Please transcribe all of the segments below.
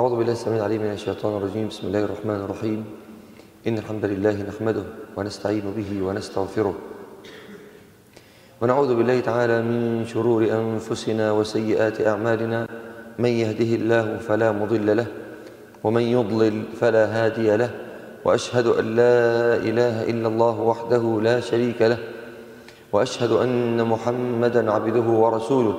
أعوذ بالله السميع العليم من الشيطان الرجيم بسم الله الرحمن الرحيم إن الحمد لله نحمده ونستعين به ونستغفره ونعوذ بالله تعالى من شرور أنفسنا وسيئات أعمالنا من يهده الله فلا مضل له ومن يضلل فلا هادي له وأشهد أن لا إله إلا الله وحده لا شريك له وأشهد أن محمدا عبده ورسوله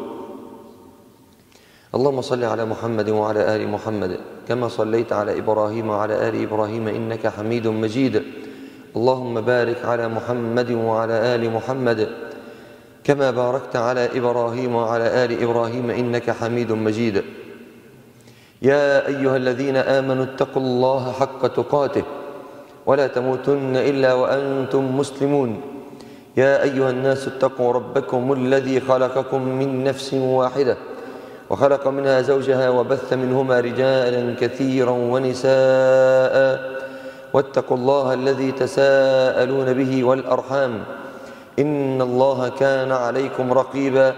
اللهم صل على محمد وعلى آل محمد كما صليت على إبراهيم وعلى آل إبراهيم إنك حميد مجيد اللهم بارك على محمد وعلى آل محمد كما باركت على إبراهيم وعلى آل إبراهيم إنك حميد مجيد يا أيها الذين آمنوا اتقوا الله حق تقاته ولا تموتن إلا وأنتم مسلمون يا أيها الناس اتقوا ربكم الذي خلقكم من نفس واحدة وخلق منها زوجها وبث منهما رجالا كثيرا ونساء واتقوا الله الذي تساءلون به والأرحام إن الله كان عليكم رقيبا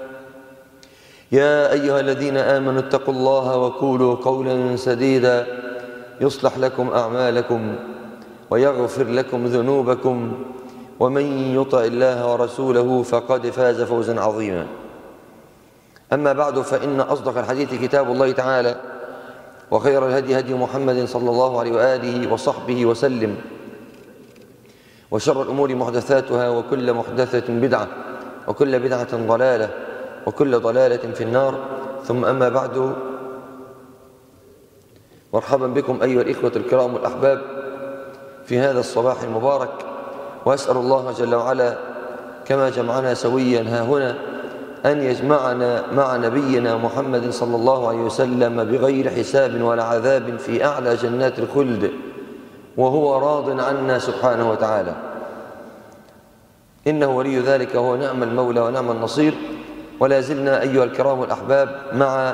يا أيها الذين آمنوا اتقوا الله وقولوا قولا سديدا يصلح لكم أعمالكم ويغفر لكم ذنوبكم ومن يطع الله ورسوله فقد فاز فوزا عظيما أما بعد فإن أصدق الحديث كتاب الله تعالى وخير الهدي هدي محمد صلى الله عليه وآله وصحبه وسلم وشر الأمور محدثاتها وكل محدثة بدعة وكل بدعة ضلالة وكل ضلالة في النار ثم أما بعد مرحبا بكم أيها الإخوة الكرام والأحباب في هذا الصباح المبارك وأسأل الله جل وعلا كما جمعنا سويا ها هنا أن يجمعنا مع نبينا محمد صلى الله عليه وسلم بغير حساب ولا عذاب في أعلى جنات الخلد وهو راض عنا سبحانه وتعالى إنه ولي ذلك وهو نعم المولى ونعم النصير ولا زلنا أيها الكرام الأحباب مع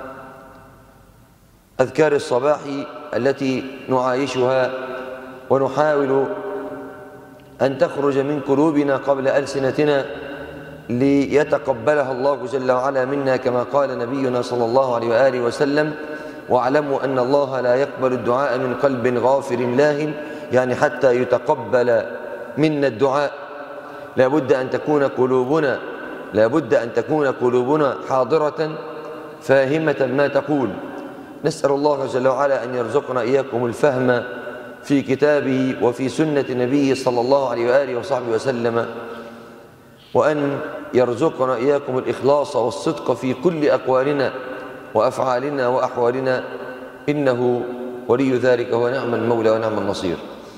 أذكار الصباح التي نعايشها ونحاول أن تخرج من قلوبنا قبل ألسنتنا ليتقبلها الله جل وعلا منا كما قال نبينا صلى الله عليه وآله وسلم واعلموا أن الله لا يقبل الدعاء من قلب غافر لاه يعني حتى يتقبل منا الدعاء لابد أن تكون قلوبنا لابد أن تكون قلوبنا حاضرة فاهمة ما تقول نسأل الله جل وعلا أن يرزقنا إياكم الفهم في كتابه وفي سنة نبيه صلى الله عليه وآله وصحبه وسلم وأن يرزقنا إياكم الإخلاص والصدق في كل أقوالنا وأفعالنا وأحوالنا إنه ولي ذلك هو نعم المولى ونعم النصير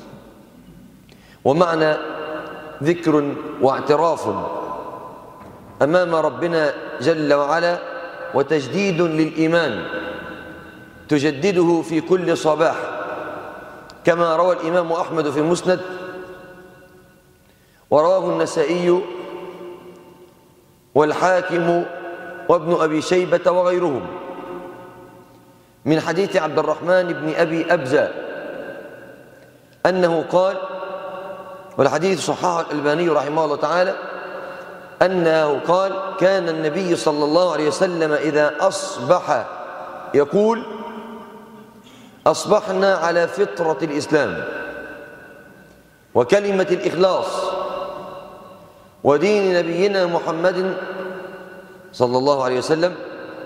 ومعنى ذكر واعتراف أمام ربنا جل وعلا وتجديد للإيمان تجدده في كل صباح كما روى الإمام أحمد في المسند ورواه النسائي والحاكم وابن أبي شيبة وغيرهم من حديث عبد الرحمن بن أبي أبزة أنه قال والحديث صححه الألباني رحمه الله تعالى أنه قال كان النبي صلى الله عليه وسلم إذا أصبح يقول أصبحنا على فطرة الإسلام وكلمة الإخلاص ودين نبينا محمد صلى الله عليه وسلم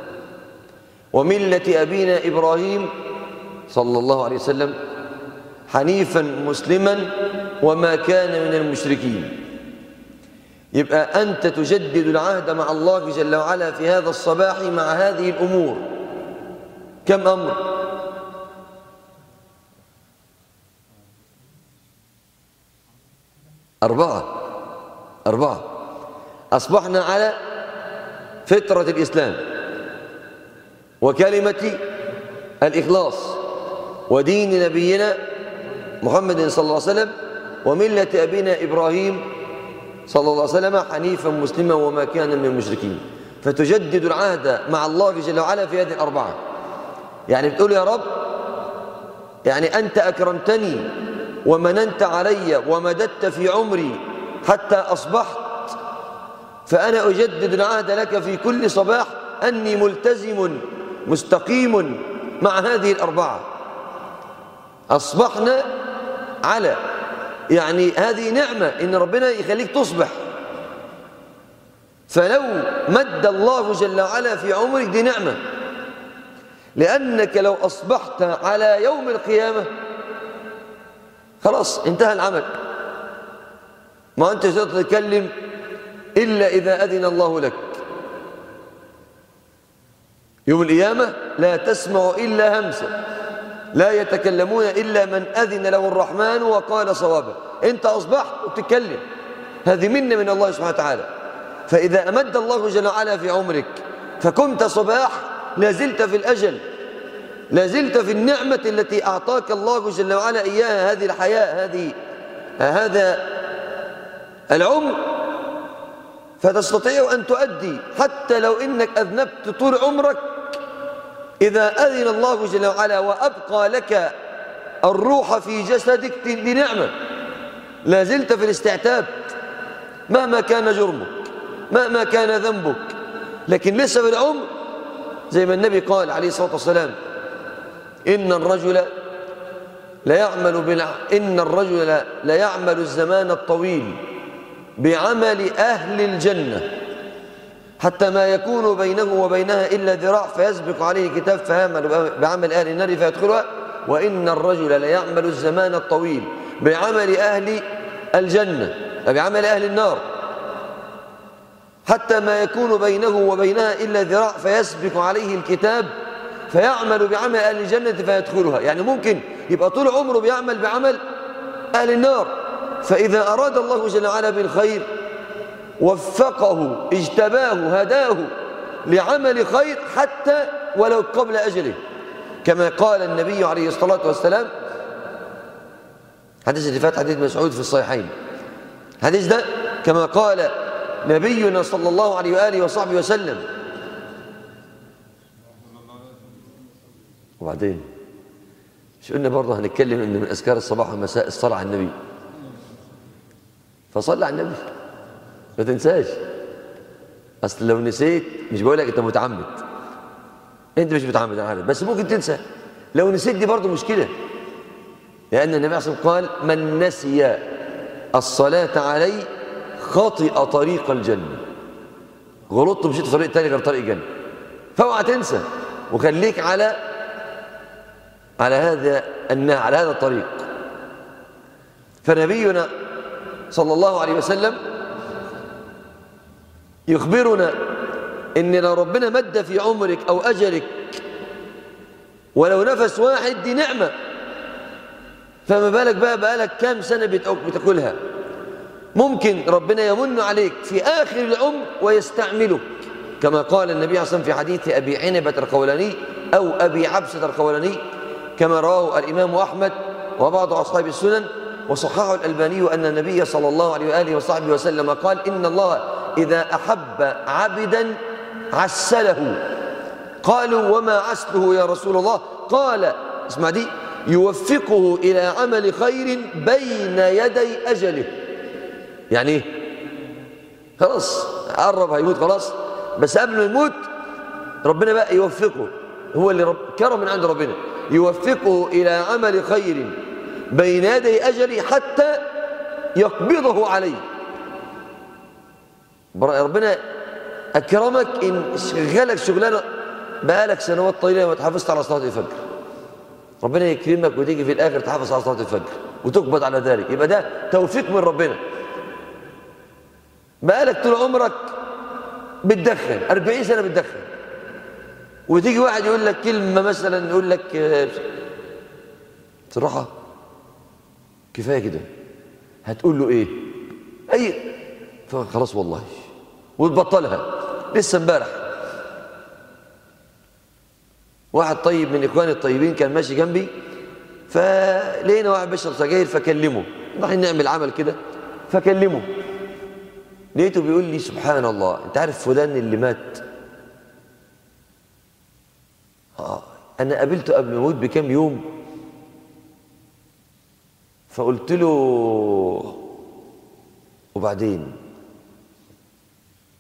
وملة أبينا إبراهيم صلى الله عليه وسلم حنيفا مسلما وما كان من المشركين يبقى أنت تجدد العهد مع الله جل وعلا في هذا الصباح مع هذه الأمور كم أمر أربعة أربعة أصبحنا على فطرة الإسلام وكلمة الإخلاص ودين نبينا محمد صلى الله عليه وسلم وملة أبينا إبراهيم صلى الله عليه وسلم حنيفا مسلما وما كان من المشركين فتجدد العهد مع الله جل وعلا في هذه الأربعة يعني بتقول يا رب يعني أنت أكرمتني ومننت علي ومددت في عمري حتى أصبحت فأنا أجدد العهد لك في كل صباح أني ملتزم مستقيم مع هذه الأربعة أصبحنا على يعني هذه نعمة إن ربنا يخليك تصبح فلو مد الله جل وعلا في عمرك دي نعمة لأنك لو أصبحت على يوم القيامة خلاص انتهى العمل ما أنت تقدر تتكلم إلا إذا أذن الله لك يوم القيامة لا تسمع إلا همسة لا يتكلمون إلا من أذن له الرحمن وقال صوابا أنت أصبحت وتتكلم هذه منة من الله سبحانه وتعالى فإذا أمد الله جل وعلا في عمرك فكنت صباح لازلت في الأجل لازلت في النعمة التي أعطاك الله جل وعلا إياها هذه الحياة هذه هذا العمر فتستطيع أن تؤدي حتى لو إنك أذنبت طول عمرك إذا أذن الله جل وعلا وأبقى لك الروح في جسدك دي نعمة لا زلت في الاستعتاب مهما كان جرمك مهما كان ذنبك لكن لسه في العمر زي ما النبي قال عليه الصلاة والسلام إن الرجل لا يعمل بالع... إن الرجل لا يعمل الزمان الطويل بعمل أهل الجنة حتى ما يكون بينه وبينها إلا ذراع فيسبق عليه كتاب فيعمل بعمل أهل النار فيدخلها وإن الرجل ليعمل الزمان الطويل بعمل أهل الجنة بعمل أهل النار حتى ما يكون بينه وبينها إلا ذراع فيسبق عليه الكتاب فيعمل بعمل أهل الجنة فيدخلها يعني ممكن يبقى طول عمره بيعمل بعمل أهل النار فإذا أراد الله جل وعلا بالخير وفقه اجتباه هداه لعمل خير حتى ولو قبل أجله كما قال النبي عليه الصلاة والسلام حديث اللي فات حديث مسعود في الصحيحين حديث ده كما قال نبينا صلى الله عليه وآله وصحبه وسلم وبعدين مش قلنا برضه هنتكلم ان من اذكار الصباح والمساء الصلاه على النبي فصلي على النبي ما تنساش اصل لو نسيت مش بقول لك انت متعمد انت مش متعمد انا عارف بس ممكن تنسى لو نسيت دي برضه مشكله لان النبي صلى الله عليه وسلم قال من نسي الصلاه علي خطئ طريق الجنه غلطت مشيت في طريق تاني غير طريق الجنه فاوعى تنسى وخليك على على هذا النهى على هذا الطريق فنبينا صلى الله عليه وسلم يخبرنا ان لو ربنا مد في عمرك او اجلك ولو نفس واحد دي نعمه فما بالك بقى بقالك كام سنه بتاكلها ممكن ربنا يمن عليك في اخر العمر ويستعملك كما قال النبي صلى الله عليه وسلم في حديث ابي عنبه القولاني او ابي عبسه القولاني كما رواه الامام احمد وبعض اصحاب السنن وصححه الالباني ان النبي صلى الله عليه واله وصحبه وسلم قال ان الله اذا احب عبدا عسله قالوا وما عسله يا رسول الله قال اسمع دي يوفقه الى عمل خير بين يدي اجله يعني ايه خلاص قرب هيموت خلاص بس قبل ما يموت ربنا بقى يوفقه هو اللي رب كرم من عند ربنا يوفقه إلى عمل خير بين يدي أجله حتى يقبضه عليه ربنا أكرمك إن شغلك شغلانة بقالك سنوات طويلة ما تحافظت على صلاة الفجر ربنا يكرمك وتيجي في الآخر تحافظ على صلاة الفجر وتقبض على ذلك يبقى ده توفيق من ربنا بقالك طول عمرك بتدخن 40 سنة بتدخن وتيجي واحد يقول لك كلمة مثلا يقول لك صراحة كفاية كده هتقول له ايه اي خلاص والله وتبطلها لسه امبارح واحد طيب من اخواني الطيبين كان ماشي جنبي فلقينا واحد بيشرب سجاير فكلمه رايحين نعمل عمل كده فكلمه لقيته بيقول لي سبحان الله انت عارف فلان اللي مات آه. انا قابلته قبل ما يموت بكام يوم فقلت له وبعدين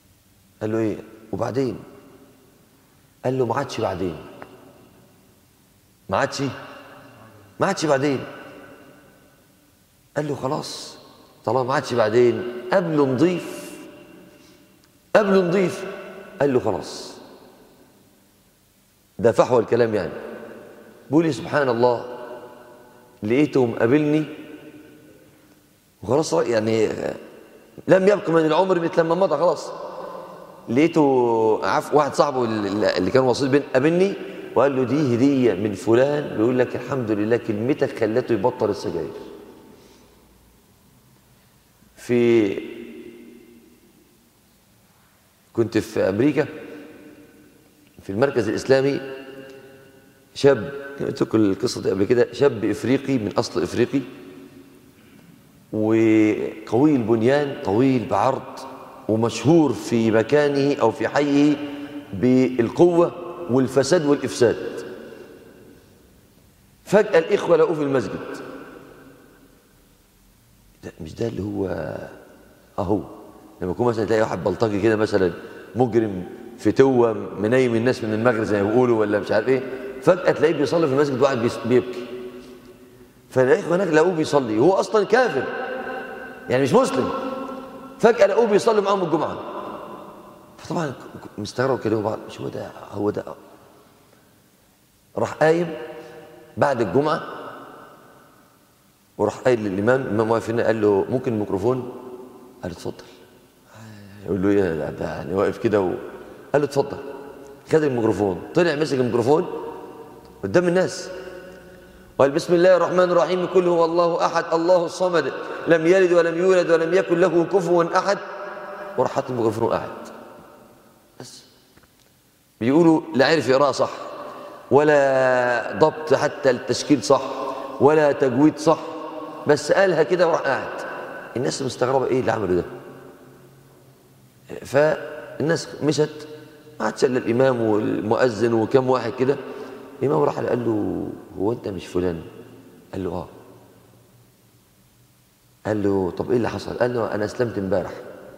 قال له ايه وبعدين قال له ما عادش بعدين ما عادش ما عادش بعدين قال له خلاص طالما ما عادش بعدين قبله نضيف قبله نضيف قال له خلاص ده فحوى الكلام يعني بيقول لي سبحان الله لقيته مقابلني وخلاص يعني لم يبق من العمر مثل ما مضى خلاص لقيته عف واحد صاحبه اللي كان وسيط بين قابلني وقال له دي هديه من فلان بيقول لك الحمد لله كلمتك خلته يبطل السجاير في كنت في امريكا في المركز الاسلامي شاب قلت لكم القصه دي قبل كده شاب افريقي من اصل افريقي وقوي البنيان طويل بعرض ومشهور في مكانه او في حيه بالقوه والفساد والافساد فجاه الاخوه لقوه في المسجد ده مش ده اللي هو اهو لما يكون مثلا تلاقي واحد بلطجي كده مثلا مجرم في توه منيم الناس من المغرب زي ما بيقولوا ولا مش عارف ايه فجاه تلاقيه بيصلي في المسجد واحد بيبكي فالاخوه هناك لقوه بيصلي هو اصلا كافر يعني مش مسلم فجاه لقوه بيصلي معاهم الجمعه فطبعا مستغرب كده بعض مش هو ده هو ده راح قايم بعد الجمعه وراح قايل للامام الامام واقف هنا قال له ممكن الميكروفون قال له اتفضل يقول له ايه ده يعني واقف كده و... قال له اتفضل خد الميكروفون طلع مسك الميكروفون قدام الناس وقال بسم الله الرحمن الرحيم كل هو الله احد الله الصمد لم يلد ولم يولد ولم يكن له كفوا احد وراح حط الميكروفون وقعد بس بيقولوا لا عرف يقرا صح ولا ضبط حتى التشكيل صح ولا تجويد صح بس قالها كده وراح قاعد الناس مستغربه ايه اللي عمله ده فالناس مشت ما عادش الا الامام والمؤذن وكم واحد كده الامام راح قال له هو انت مش فلان قال له اه قال له طب ايه اللي حصل قال له انا اسلمت امبارح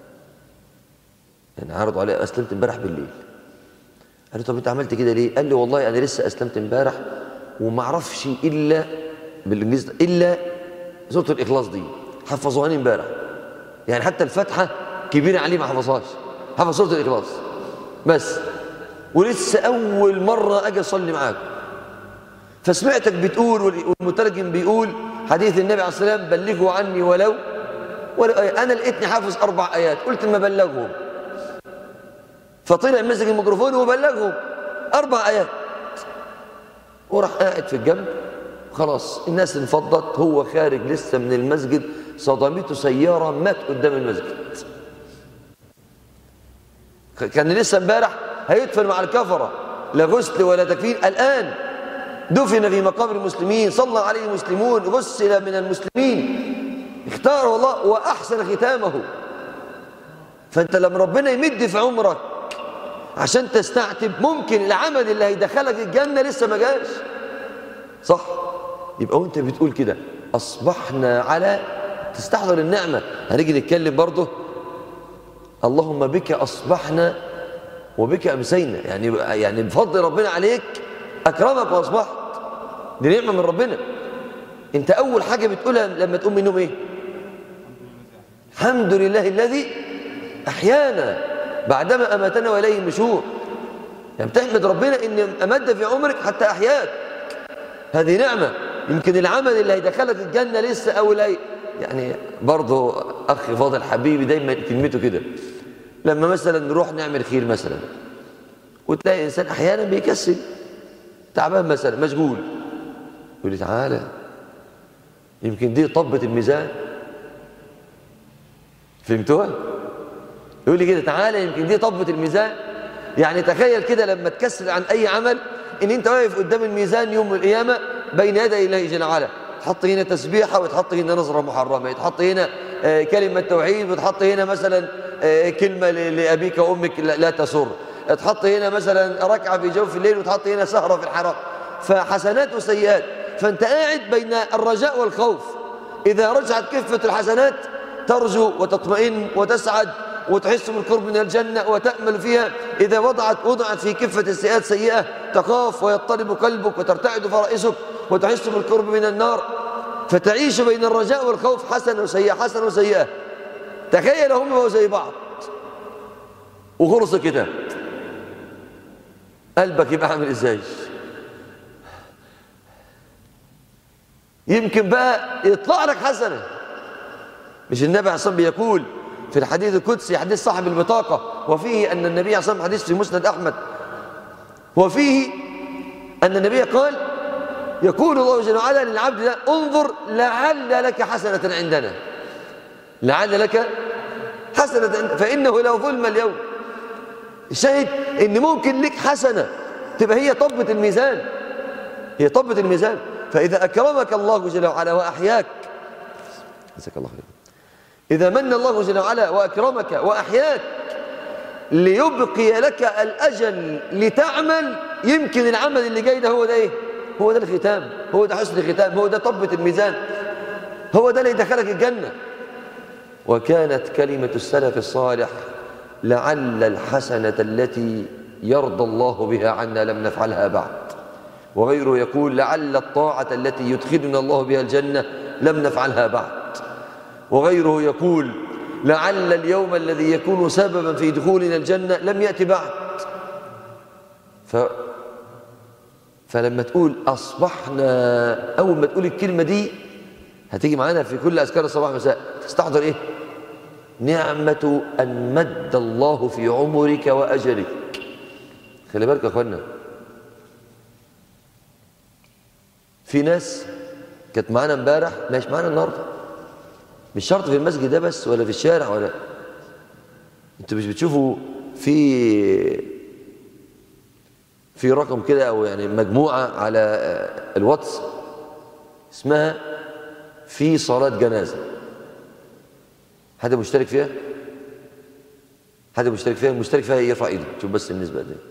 يعني عرضوا عليه اسلمت امبارح بالليل قال له طب انت عملت كده ليه قال لي والله انا لسه اسلمت امبارح وما اعرفش الا بالانجليزي الا سوره الاخلاص دي حفظوهاني امبارح يعني حتى الفاتحه كبيره عليه ما حفظهاش حفظ سوره الاخلاص بس ولسه اول مره اجي اصلي معاك فسمعتك بتقول والمترجم بيقول حديث النبي عليه الصلاه والسلام بلغوا عني ولو ولو آية. انا لقيتني حافظ اربع ايات قلت ما بلغهم فطلع مسك الميكروفون وبلغهم اربع ايات وراح قاعد في الجنب خلاص الناس انفضت هو خارج لسه من المسجد صدمته سياره مات قدام المسجد كان لسه امبارح هيدفن مع الكفره لا غسل ولا تكفين الان دفن في مقابر المسلمين صلى عليه المسلمون غسل من المسلمين اختاره الله واحسن ختامه فانت لما ربنا يمد في عمرك عشان تستعتب ممكن العمل اللي هيدخلك الجنه لسه ما جاش صح يبقى وانت بتقول كده اصبحنا على تستحضر النعمه هنيجي نتكلم برضه اللهم بك اصبحنا وبك امسينا يعني يعني بفضل ربنا عليك اكرمك واصبحت دي نعمه من ربنا انت اول حاجه بتقولها لما تقوم من النوم ايه الحمد لله الذي احيانا بعدما اماتنا واليه النشور يعني بتحمد ربنا ان امد في عمرك حتى احياك هذه نعمه يمكن العمل اللي هيدخلك الجنه لسه او لا يعني برضه اخ فاضل حبيبي دايما كلمته كده لما مثلا نروح نعمل خير مثلا وتلاقي انسان احيانا بيكسل تعبان مثلا مشغول يقول لي تعالى يمكن دي طبة الميزان فهمتوها؟ يقول لي كده تعالى يمكن دي طبة الميزان يعني تخيل كده لما تكسل عن اي عمل ان انت واقف قدام الميزان يوم القيامه بين يدي الله جل وعلا تحط هنا تسبيحه وتحط هنا نظره محرمه يتحط هنا آه كلمه توحيد وتحط هنا مثلا آه كلمه لابيك وامك لا تسر تحط هنا مثلا ركعه في جوف الليل وتحط هنا سهره في الحرام فحسنات وسيئات فانت قاعد بين الرجاء والخوف اذا رجعت كفه الحسنات ترجو وتطمئن وتسعد وتحس بالقرب من الجنة وتأمل فيها إذا وضعت وضعت في كفة السيئات سيئة تخاف ويضطرب قلبك وترتعد فرائسك وتحس بالقرب من النار فتعيش بين الرجاء والخوف حسنة وسيئة حسنة وسيئة تخيل هم بقوا زي بعض وخلص الكتاب قلبك يبقى عامل ازاي يمكن بقى يطلع لك حسنه مش النبي عليه الصلاه والسلام بيقول في الحديث القدسي حديث صاحب البطاقه وفيه ان النبي عليه الصلاه والسلام حديث في مسند احمد وفيه ان النبي قال يقول الله جل وعلا للعبد ده انظر لعل لك حسنه عندنا لعل لك حسنه عندنا فانه لو ظلم اليوم الشاهد ان ممكن لك حسنه تبقى هي طبة الميزان هي طبة الميزان فإذا أكرمك الله جل وعلا وأحياك جزاك الله خير إذا من الله جل وعلا وأكرمك وأحياك ليبقي لك الأجل لتعمل يمكن العمل اللي جاي ده هو ده إيه؟ هو ده الختام هو ده حسن الختام هو ده طبة الميزان هو ده اللي يدخلك الجنة وكانت كلمة السلف الصالح لعل الحسنة التي يرضى الله بها عنا لم نفعلها بعد وغيره يقول لعل الطاعة التي يدخلنا الله بها الجنة لم نفعلها بعد وغيره يقول لعل اليوم الذي يكون سببا في دخولنا الجنة لم يأتي بعد ف... فلما تقول أصبحنا أول ما تقول الكلمة دي هتيجي معانا في كل أذكار الصباح والمساء تستحضر إيه نعمة أن مد الله في عمرك وأجلك خلي بالك يا أخوانا في ناس كانت معانا امبارح مش معانا النهارده مش شرط في المسجد ده بس ولا في الشارع ولا انتوا مش بتشوفوا في في رقم كده او يعني مجموعه على الواتس اسمها في صلاه جنازه حد مشترك فيها حد مشترك فيها المشترك فيها يرفع ايده شوف بس النسبه دي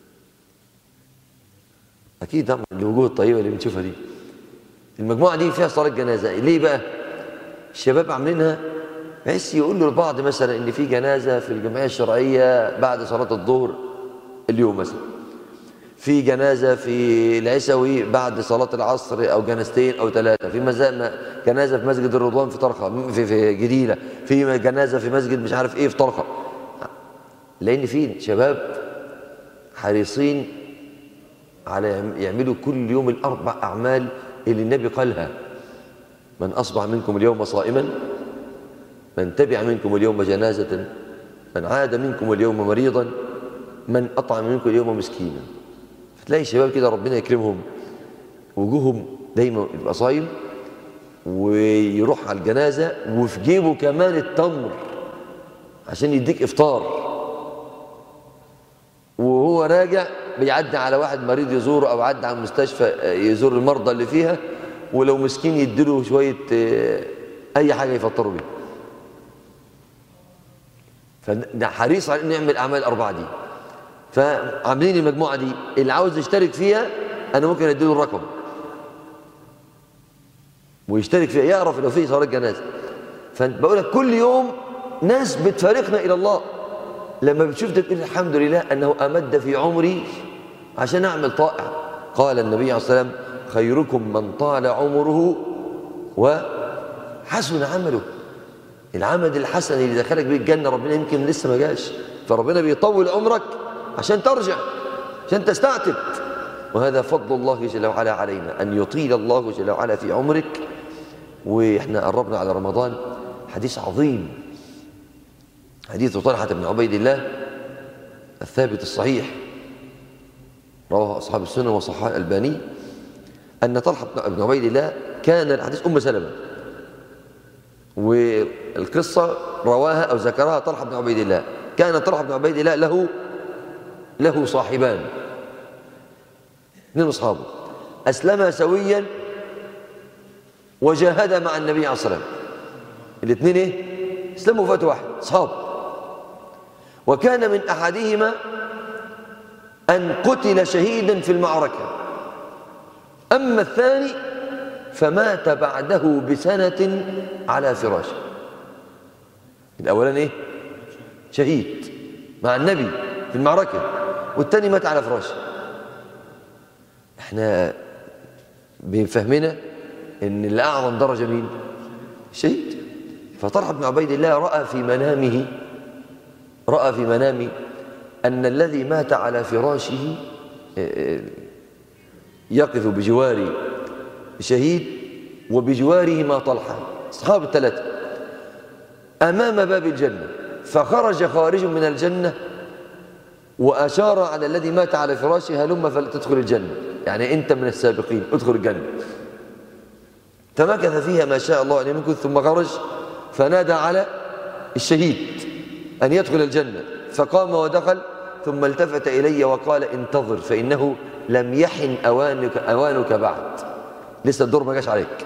اكيد طبعا الوجوه الطيبه اللي بنشوفها دي المجموعه دي فيها صلاه جنازه ليه بقى الشباب عاملينها بحيث يقولوا لبعض مثلا ان في جنازه في الجمعيه الشرعيه بعد صلاه الظهر اليوم مثلا في جنازه في العسوي بعد صلاه العصر او جنازتين او ثلاثه في مزا... جنازه في مسجد الرضوان في طرقه في في جديده في جنازه في مسجد مش عارف ايه في طرقه لان في شباب حريصين على يعملوا كل يوم الاربع اعمال اللي النبي قالها من اصبح منكم اليوم صائما من تبع منكم اليوم جنازه من عاد منكم اليوم مريضا من اطعم منكم اليوم مسكينا فتلاقي الشباب كده ربنا يكرمهم وجوههم دايما يبقى صايم ويروح على الجنازه وفي جيبه كمان التمر عشان يديك افطار وهو راجع بيعدي على واحد مريض يزوره او عدى على المستشفى يزور المرضى اللي فيها ولو مسكين يديله شويه اي حاجه يفطروا بيها فده حريص على انه يعمل الاعمال الاربعه دي فعاملين المجموعه دي اللي عاوز يشترك فيها انا ممكن اديله الرقم ويشترك فيها يعرف لو في صلاه جنازه فبقول لك كل يوم ناس بتفارقنا الى الله لما بتشوف ده تقول الحمد لله انه امد في عمري عشان اعمل طائع قال النبي عليه الصلاه والسلام خيركم من طال عمره وحسن عمله العمل الحسن اللي دخلك بيه الجنه ربنا يمكن لسه ما جاش فربنا بيطول عمرك عشان ترجع عشان تستعتب وهذا فضل الله جل وعلا علينا ان يطيل الله جل وعلا في عمرك واحنا قربنا على رمضان حديث عظيم حديث طلحة بن عبيد الله الثابت الصحيح رواه أصحاب السنة وصححه الألباني أن طلحة بن عبيد الله كان الحديث أم سلمة والقصة رواها أو ذكرها طلحة بن عبيد الله كان طلحة بن عبيد الله له له صاحبان اثنين أصحابه أسلما سويا وجاهدا مع النبي عليه الصلاة والسلام الاثنين ايه؟ اسلموا في وقت واحد أصحاب وكان من أحدهما أن قتل شهيدا في المعركة أما الثاني فمات بعده بسنة على فراشه الأولاني إيه؟ شهيد مع النبي في المعركة والتاني مات على فراشه احنا بفهمنا ان اللي اعظم درجة مين شهيد فطلحة بن عبيد الله رأى في منامه رأى في منامه أن الذي مات على فراشه يقف بجوار شهيد وبجواره ما طلحة أصحاب الثلاثة أمام باب الجنة فخرج خارج من الجنة وأشار على الذي مات على فراشه هلم فلتدخل الجنة يعني أنت من السابقين ادخل الجنة فمكث فيها ما شاء الله أن يمكث ثم خرج فنادى على الشهيد أن يدخل الجنة فقام ودخل ثم التفت إلي وقال انتظر فإنه لم يحن أوانك, أوانك بعد لسه الدور ما جاش عليك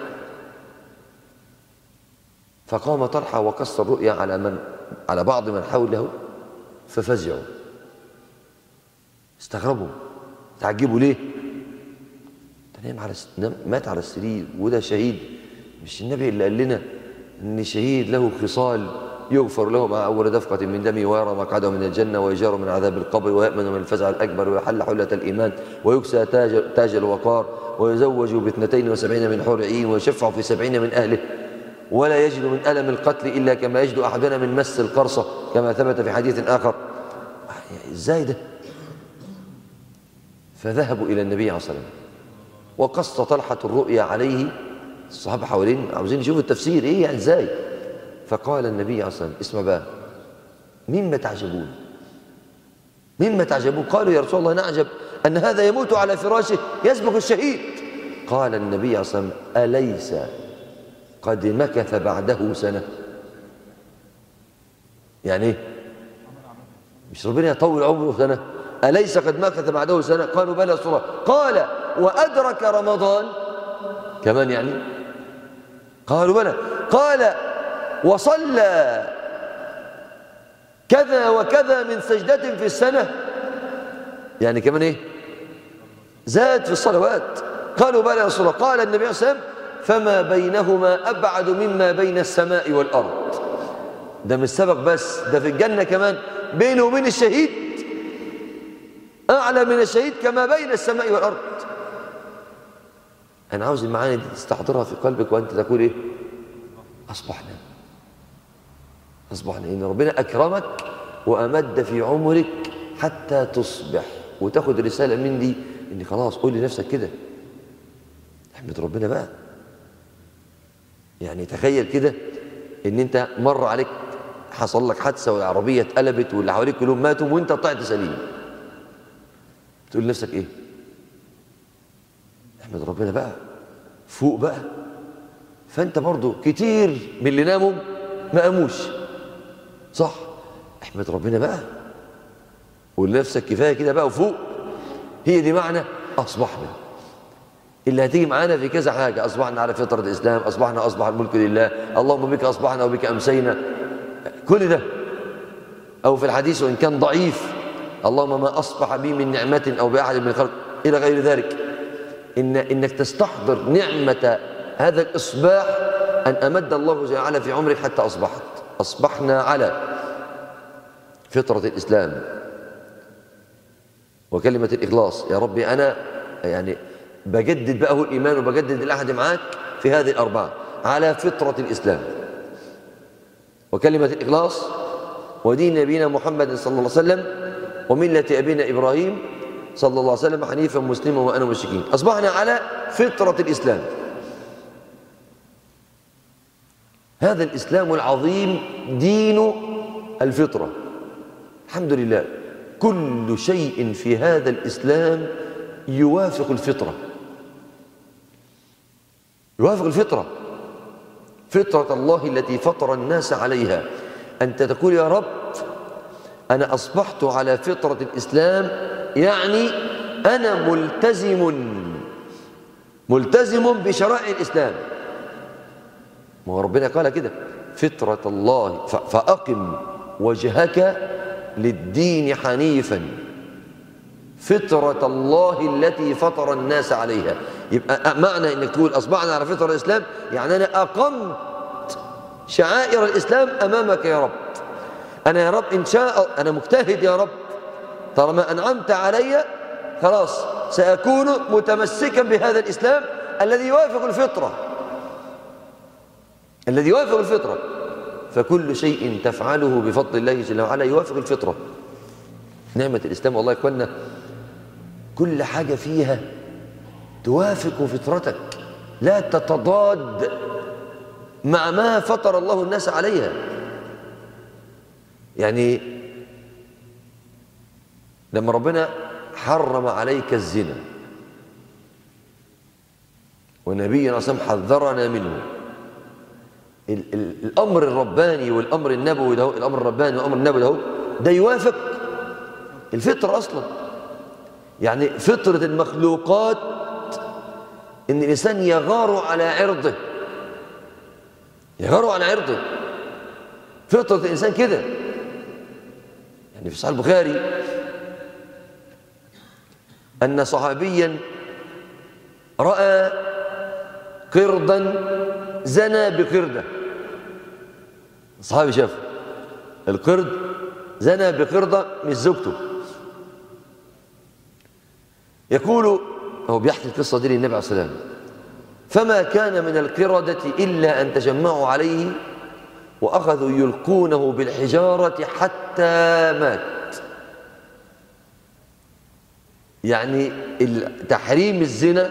فقام طلحة وقص الرؤيا على من على بعض من حوله ففزعوا استغربوا تعجبوا ليه نام على نام مات على السرير وده شهيد مش النبي اللي قال لنا ان شهيد له خصال يغفر له مع اول دفقه من دمه ويرى مقعده من الجنه ويجار من عذاب القبر ويامن من الفزع الاكبر ويحل حله الايمان ويكسى تاج, تاج الوقار ويزوج باثنتين وسبعين من حور عين ويشفع في سبعين من اهله ولا يجد من الم القتل الا كما يجد احدنا من مس القرصه كما ثبت في حديث اخر ازاي ده فذهبوا الى النبي عليه الصلاه والسلام وقص طلحة الرؤيا عليه الصحابة حوالين عاوزين يشوفوا التفسير ايه يعني ازاي فقال النبي عليه الصلاة والسلام اسمع بقى مما تعجبون مما تعجبون قالوا يا رسول الله نعجب أن هذا يموت على فراشه يسبق الشهيد قال النبي عليه الصلاة والسلام أليس قد مكث بعده سنة يعني ايه مش ربنا يطول عمره سنة أليس قد مكث بعده سنة قالوا بلى صورة قال وأدرك رمضان كمان يعني قالوا بلى قال وصلى كذا وكذا من سجدة في السنة يعني كمان ايه زاد في الصلوات قالوا بلى يا رسول الله قال النبي صلى الله عليه وسلم فما بينهما أبعد مما بين السماء والأرض ده مش سبق بس ده في الجنة كمان بينه وبين الشهيد أعلى من الشهيد كما بين السماء والأرض أنا عاوز المعاني دي تستحضرها في قلبك وأنت تقول إيه أصبحنا أصبحنا إن ربنا أكرمك وأمد في عمرك حتى تصبح وتاخد رسالة من دي إن خلاص قول لنفسك كده احمد ربنا بقى يعني تخيل كده إن أنت مر عليك حصل لك حادثة والعربية اتقلبت واللي حواليك كلهم ماتوا وأنت طلعت سليم تقول لنفسك إيه احمد ربنا بقى فوق بقى فانت برضو كتير من اللي ناموا ما قاموش صح احمد ربنا بقى قول لنفسك كفايه كده بقى وفوق هي دي معنى اصبحنا اللي هتيجي معانا في كذا حاجه اصبحنا على فطره الاسلام اصبحنا اصبح الملك لله اللهم بك اصبحنا وبك امسينا كل ده او في الحديث وان كان ضعيف اللهم ما اصبح بي من نعمه او باحد من الخلق الى غير ذلك إن إنك تستحضر نعمة هذا الإصباح أن أمد الله جل وعلا في عمرك حتى أصبحت أصبحنا على فطرة الإسلام وكلمة الإخلاص يا ربي أنا يعني بجدد بقى هو الإيمان وبجدد العهد معاك في هذه الأربعة على فطرة الإسلام وكلمة الإخلاص ودين نبينا محمد صلى الله عليه وسلم وملة أبينا إبراهيم صلى الله عليه وسلم حنيفا مسلما وأنا مشركين أصبحنا على فطرة الإسلام هذا الإسلام العظيم دين الفطرة الحمد لله كل شيء في هذا الإسلام يوافق الفطرة يوافق الفطرة فطرة الله التي فطر الناس عليها أنت تقول يا رب أنا أصبحت على فطرة الإسلام يعني أنا ملتزم ملتزم بشرائع الإسلام ما هو ربنا قال كده فطرة الله فأقم وجهك للدين حنيفا فطرة الله التي فطر الناس عليها يبقى معنى انك تقول اصبحنا على فطرة الاسلام يعني انا اقمت شعائر الاسلام امامك يا رب أنا يا رب إن شاء أنا مجتهد يا رب طالما أنعمت علي خلاص سأكون متمسكا بهذا الإسلام الذي يوافق الفطرة الذي يوافق الفطرة فكل شيء تفعله بفضل الله جل وعلا يوافق الفطرة نعمة الإسلام والله يا إخوانا كل حاجة فيها توافق فطرتك لا تتضاد مع ما فطر الله الناس عليها يعني لما ربنا حرم عليك الزنا ونبينا صلى الله عليه وسلم حذرنا منه ال ال الامر الرباني والامر النبوي ده الامر الرباني والامر النبوي ده ده يوافق الفطره اصلا يعني فطره المخلوقات ان الانسان يغار على عرضه يغار على عرضه فطره الانسان كده يعني في صحيح البخاري ان صحابيا راى قردا زنى بقرده صحابي شاف القرد زنى بقرده مش زوجته يقول هو بيحكي القصه دي للنبي عليه الصلاه والسلام فما كان من القردة إلا أن تجمعوا عليه وأخذوا يلقونه بالحجارة حتى مات يعني تحريم الزنا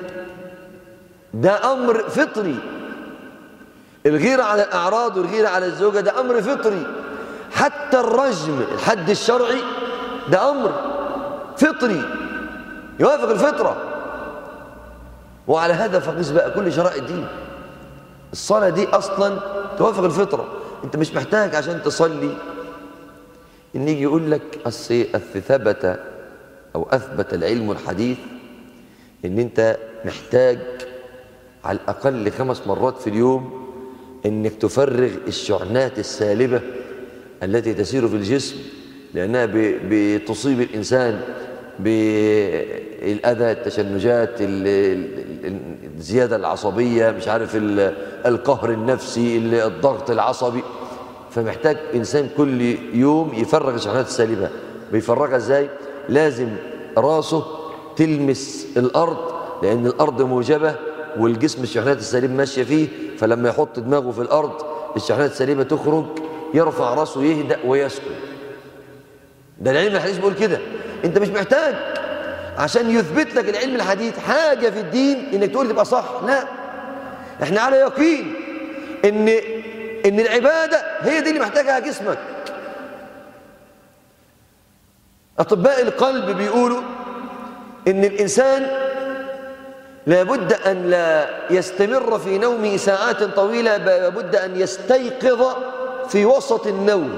ده أمر فطري الغيرة على الأعراض والغيرة على الزوجة ده أمر فطري حتى الرجم الحد الشرعي ده أمر فطري يوافق الفطرة وعلى هذا فقيس بقى كل شرائع الدين الصلاة دي أصلا توافق الفطرة أنت مش محتاج عشان تصلي إن يجي يقول لك أصل ثبت أو أثبت العلم الحديث إن أنت محتاج على الأقل خمس مرات في اليوم إنك تفرغ الشحنات السالبة التي تسير في الجسم لأنها بتصيب الإنسان بالأذى التشنجات الزيادة العصبية مش عارف القهر النفسي الضغط العصبي فمحتاج إنسان كل يوم يفرغ الشحنات السالبة بيفرغها إزاي؟ لازم راسه تلمس الأرض لأن الأرض موجبة والجسم الشحنات السالبة ماشية فيه فلما يحط دماغه في الأرض الشحنات السالبة تخرج يرفع راسه يهدأ ويسكن ده العلم الحديث بيقول كده انت مش محتاج عشان يثبت لك العلم الحديث حاجة في الدين انك تقول تبقى صح لا احنا على يقين ان ان العبادة هي دي اللي محتاجها جسمك اطباء القلب بيقولوا ان الانسان لابد ان لا يستمر في نومه ساعات طويلة لابد ان يستيقظ في وسط النوم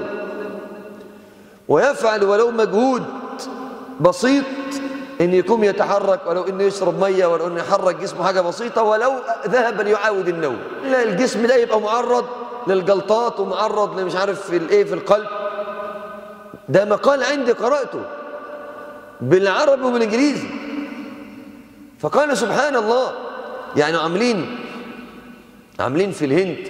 ويفعل ولو مجهود بسيط ان يقوم يتحرك ولو انه يشرب ميه ولو انه يحرك جسمه حاجه بسيطه ولو ذهب ليعاود النوم لا الجسم ده يبقى معرض للجلطات ومعرض لمش عارف في الايه في القلب ده مقال عندي قراته بالعربي وبالانجليزي فقال سبحان الله يعني عاملين عاملين في الهند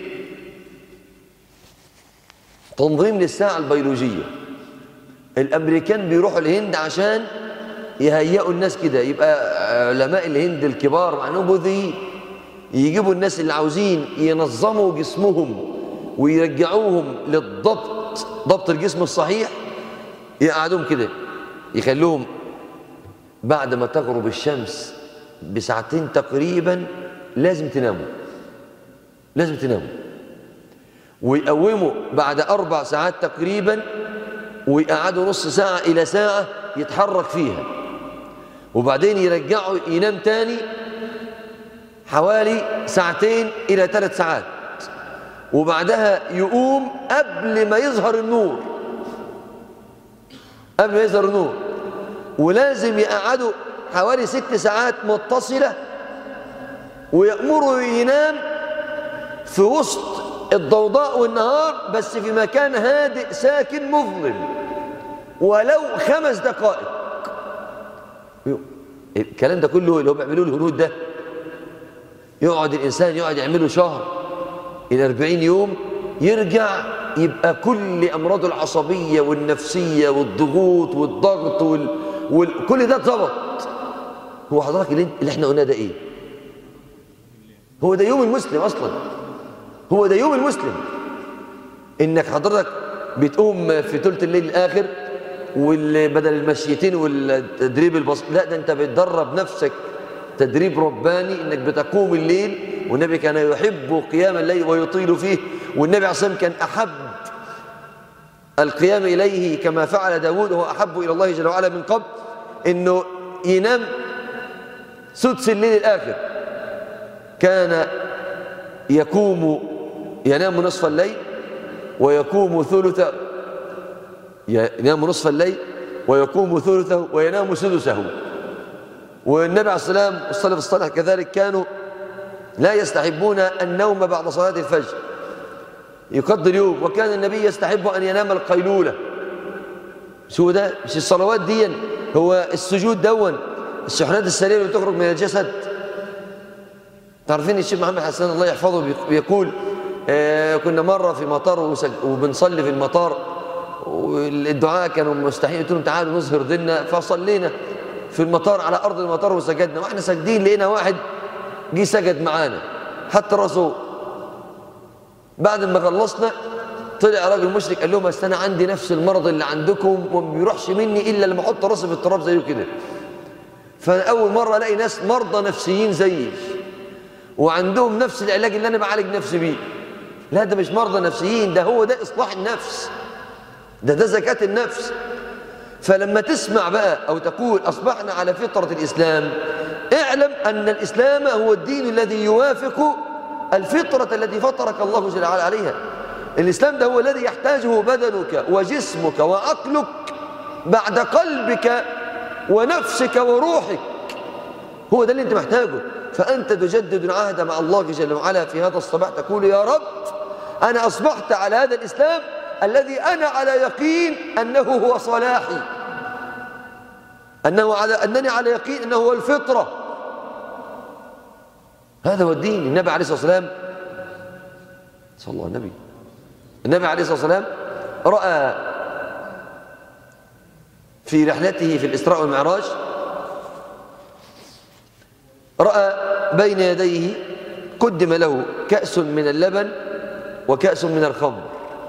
تنظيم للساعه البيولوجيه الامريكان بيروحوا الهند عشان يهيئوا الناس كده يبقى علماء الهند الكبار مع انهم بوذيين يجيبوا الناس اللي عاوزين ينظموا جسمهم ويرجعوهم للضبط ضبط الجسم الصحيح يقعدوهم كده يخلوهم بعد ما تغرب الشمس بساعتين تقريبا لازم تناموا لازم تناموا ويقوموا بعد أربع ساعات تقريبا ويقعدوا نص ساعة إلى ساعة يتحرك فيها وبعدين يرجعوا ينام تاني حوالي ساعتين إلى ثلاث ساعات وبعدها يقوم قبل ما يظهر النور قبل ما يظهر النور ولازم يقعدوا حوالي ست ساعات متصلة ويأمروا ينام في وسط الضوضاء والنهار بس في مكان هادئ ساكن مظلم ولو خمس دقائق الكلام ده كله اللي هم بيعملوه الهنود ده يقعد الإنسان يقعد يعمله شهر إلى 40 يوم يرجع يبقى كل أمراضه العصبية والنفسية والضغوط والضغط وال... وال... كل ده اتظبط هو حضرتك اللي, اللي احنا قلناه ده ايه هو ده يوم المسلم اصلا هو ده يوم المسلم انك حضرتك بتقوم في ثلث الليل الاخر بدل المشيتين والتدريب البسيط لا ده انت بتدرب نفسك تدريب رباني انك بتقوم الليل والنبي كان يحب قيام الليل ويطيل فيه والنبي عليه الصلاه والسلام كان احب القيام اليه كما فعل داود وهو احب الى الله جل وعلا من قبل انه ينام سدس الليل الاخر كان يقوم ينام نصف الليل ويقوم ثلث ينام نصف الليل ويقوم ثلثه وينام سدسه والنبي عليه السلام والسلف الصالح كذلك كانوا لا يستحبون النوم بعد صلاة الفجر يقضي اليوم وكان النبي يستحب أن ينام القيلولة شو ده مش الصلوات دي هو السجود دون الشحنات السريرة اللي تخرج من الجسد تعرفين الشيخ محمد حسان الله يحفظه بيقول آه كنا مرة في مطار وبنصلي في المطار والدعاء كانوا مستحيل قلت لهم تعالوا نظهر ديننا فصلينا في المطار على أرض المطار وسجدنا وإحنا ساجدين لقينا واحد جه سجد معانا حتى الرسول بعد ما خلصنا طلع راجل مشرك قال لهم انا عندي نفس المرض اللي عندكم وما بيروحش مني الا لما احط راسي في التراب زيه كده فانا اول مره الاقي ناس مرضى نفسيين زيي وعندهم نفس العلاج اللي انا بعالج نفسي بيه لا ده مش مرضى نفسيين ده هو ده اصلاح النفس ده ده زكاه النفس فلما تسمع بقى او تقول اصبحنا على فطره الاسلام اعلم ان الاسلام هو الدين الذي يوافق الفطره التي فطرك الله جل وعلا عليها الاسلام ده هو الذي يحتاجه بدنك وجسمك وعقلك بعد قلبك ونفسك وروحك هو ده اللي انت محتاجه فأنت تجدد العهد مع الله جل وعلا في هذا الصباح تقول يا رب أنا أصبحت على هذا الإسلام الذي أنا على يقين أنه هو صلاحي أنه على أنني على يقين أنه هو الفطرة هذا هو الدين النبي عليه الصلاة والسلام صلى الله النبي النبي عليه الصلاة والسلام رأى في رحلته في الإسراء والمعراج رأى بين يديه قدم له كأس من اللبن وكأس من الخمر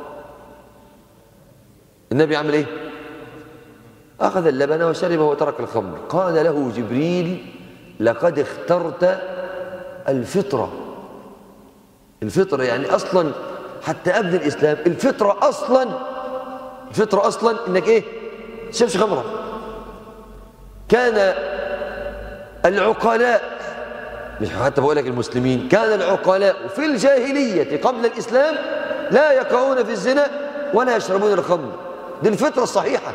النبي عمل ايه أخذ اللبن وشربه وترك الخمر قال له جبريل لقد اخترت الفطرة الفطرة يعني أصلا حتى قبل الإسلام الفطرة أصلا الفطرة أصلا إنك إيه تشربش خمرة كان العقلاء مش حتى بقول لك المسلمين كان العقلاء في الجاهلية قبل الإسلام لا يقعون في الزنا ولا يشربون الخمر دي الفطرة الصحيحة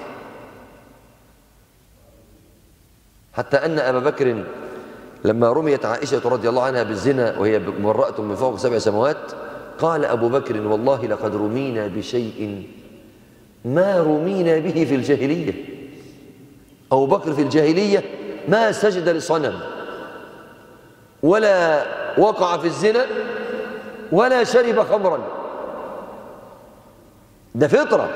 حتى أن أبا بكر لما رميت عائشة رضي الله عنها بالزنا وهي مرأة من فوق سبع سماوات قال أبو بكر والله لقد رمينا بشيء ما رمينا به في الجاهلية أبو بكر في الجاهلية ما سجد لصنم ولا وقع في الزنا ولا شرب خمرا ده فطرة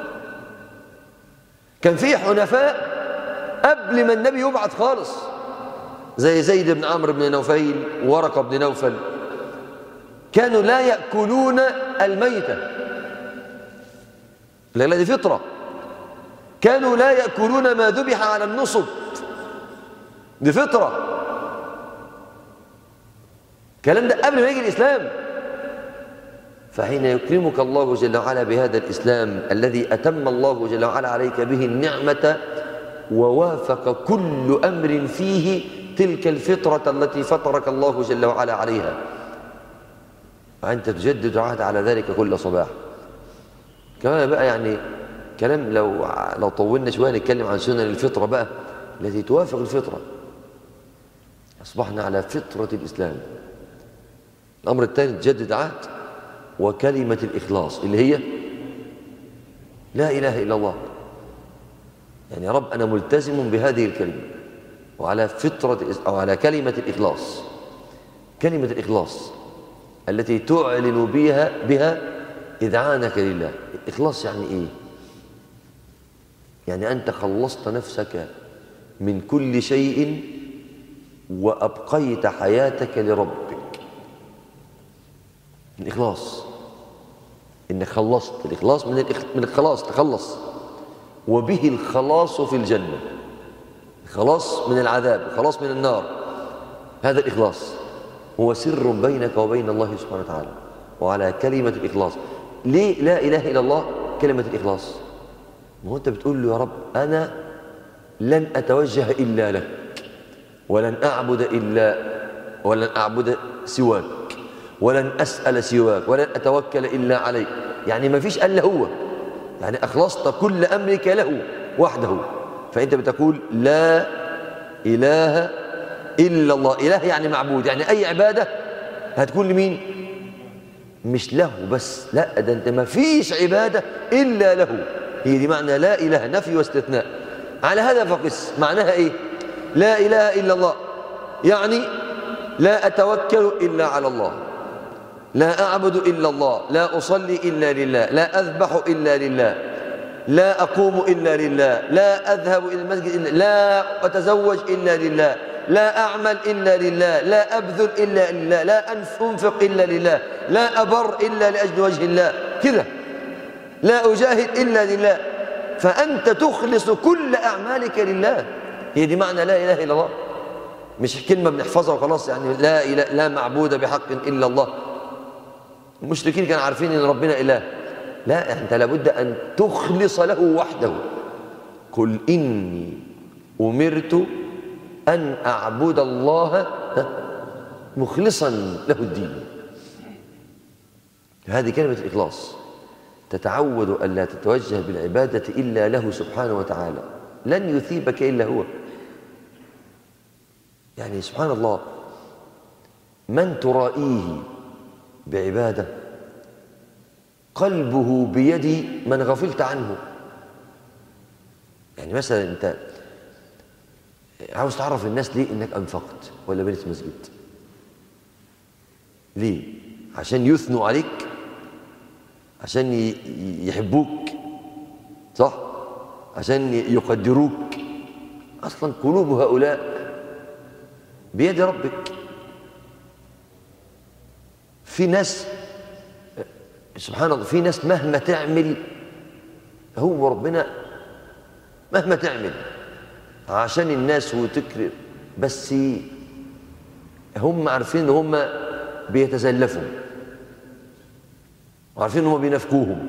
كان في حنفاء قبل ما النبي يبعث خالص زي زيد بن عمرو بن نوفيل ورقة بن نوفل كانوا لا يأكلون الميتة لأن دي فطرة كانوا لا يأكلون ما ذبح على النصب دي فطرة الكلام ده قبل ما يجي الإسلام فحين يكرمك الله جل وعلا بهذا الإسلام الذي أتم الله جل وعلا عليك به النعمة ووافق كل أمر فيه تلك الفطرة التي فطرك الله جل وعلا عليها فأنت تجدد عهد على ذلك كل صباح كمان بقى يعني كلام لو لو طولنا شوية نتكلم عن سنن الفطرة بقى التي توافق الفطرة أصبحنا على فطرة الإسلام الأمر الثاني تجدد عهد وكلمة الإخلاص اللي هي لا إله إلا الله يعني يا رب أنا ملتزم بهذه الكلمة وعلى فطرة أو على كلمة الإخلاص كلمة الإخلاص التي تعلن بها بها إذعانك لله إخلاص يعني إيه يعني أنت خلصت نفسك من كل شيء وأبقيت حياتك لربك الإخلاص إنك خلصت الإخلاص من الإخ... من الخلاص تخلص وبه الخلاص في الجنة خلاص من العذاب خلاص من النار هذا الإخلاص هو سر بينك وبين الله سبحانه وتعالى وعلى كلمة الإخلاص ليه لا إله إلا الله كلمة الإخلاص ما هو أنت بتقول له يا رب أنا لن أتوجه إلا لك ولن أعبد إلا ولن أعبد سواك ولن أسأل سواك ولن أتوكل إلا عليك يعني ما فيش إلا هو يعني أخلصت كل أمرك له وحده فأنت بتقول لا إله إلا الله إله يعني معبود يعني أي عبادة هتكون لمين مش له بس لا ده أنت ما فيش عبادة إلا له هي دي معنى لا إله نفي واستثناء على هذا فقس معناها إيه لا إله إلا الله يعني لا أتوكل إلا على الله لا أعبد إلا الله لا أصلي إلا لله لا أذبح إلا لله لا أقوم إلا لله لا أذهب إلى المسجد إلا لا أتزوج إلا لله لا أعمل إلا لله لا أبذل إلا لله لا أنفق إلا لله لا أبر إلا لأجل وجه الله كذا لا أجاهد إلا لله فأنت تخلص كل أعمالك لله هي دي معنى لا إله إلا الله مش كلمة بنحفظها وخلاص يعني لا إله لا معبود بحق إلا الله المشركين كانوا عارفين ان ربنا اله لا انت لابد ان تخلص له وحده قل اني امرت ان اعبد الله مخلصا له الدين هذه كلمه الاخلاص تتعود الا تتوجه بالعباده الا له سبحانه وتعالى لن يثيبك الا هو يعني سبحان الله من ترائيه بعبادة قلبه بيد من غفلت عنه يعني مثلا انت عاوز تعرف الناس ليه انك انفقت ولا بنيت مسجد ليه عشان يثنوا عليك عشان يحبوك صح عشان يقدروك اصلا قلوب هؤلاء بيد ربك في ناس سبحان الله في ناس مهما تعمل هو ربنا مهما تعمل عشان الناس وتكرر بس هم عارفين ان هم بيتزلفوا وعارفين ان هم بينافقوهم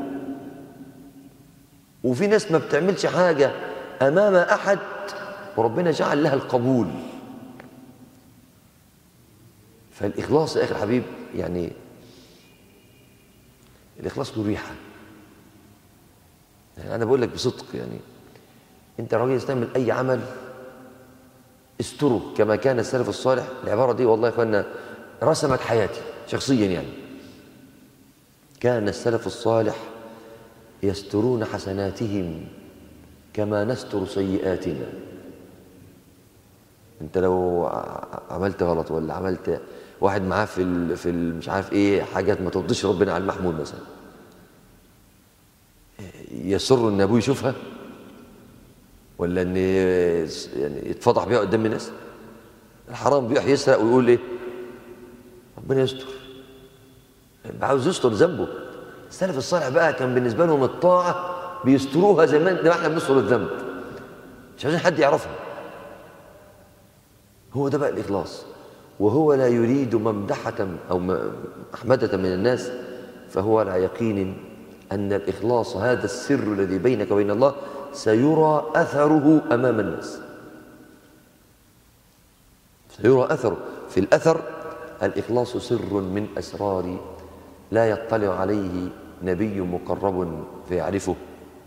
وفي ناس ما بتعملش حاجة أمام أحد وربنا جعل لها القبول فالإخلاص يا أخي الحبيب يعني الإخلاص له ريحة يعني أنا بقول لك بصدق يعني أنت راجل تعمل أي عمل استره كما كان السلف الصالح العبارة دي والله يا إخوانا رسمت حياتي شخصيا يعني كان السلف الصالح يسترون حسناتهم كما نستر سيئاتنا انت لو عملت غلط ولا عملت واحد معاه في ال في ال مش عارف ايه حاجات ما ترضيش ربنا على المحمول مثلا يسر ان ابوه يشوفها ولا ان يعني يتفضح بيها قدام الناس الحرام بيروح يسرق ويقول ايه ربنا يستر عاوز يستر ذنبه السلف الصالح بقى كان بالنسبه لهم الطاعه بيستروها زي ما احنا بنستر الذنب مش عايزين حد يعرفها هو ده بقى الإخلاص وهو لا يريد ممدحة أو محمدة من الناس فهو على يقين أن الإخلاص هذا السر الذي بينك وبين الله سيرى أثره أمام الناس سيرى أثره في الأثر الإخلاص سر من أسرار لا يطلع عليه نبي مقرب فيعرفه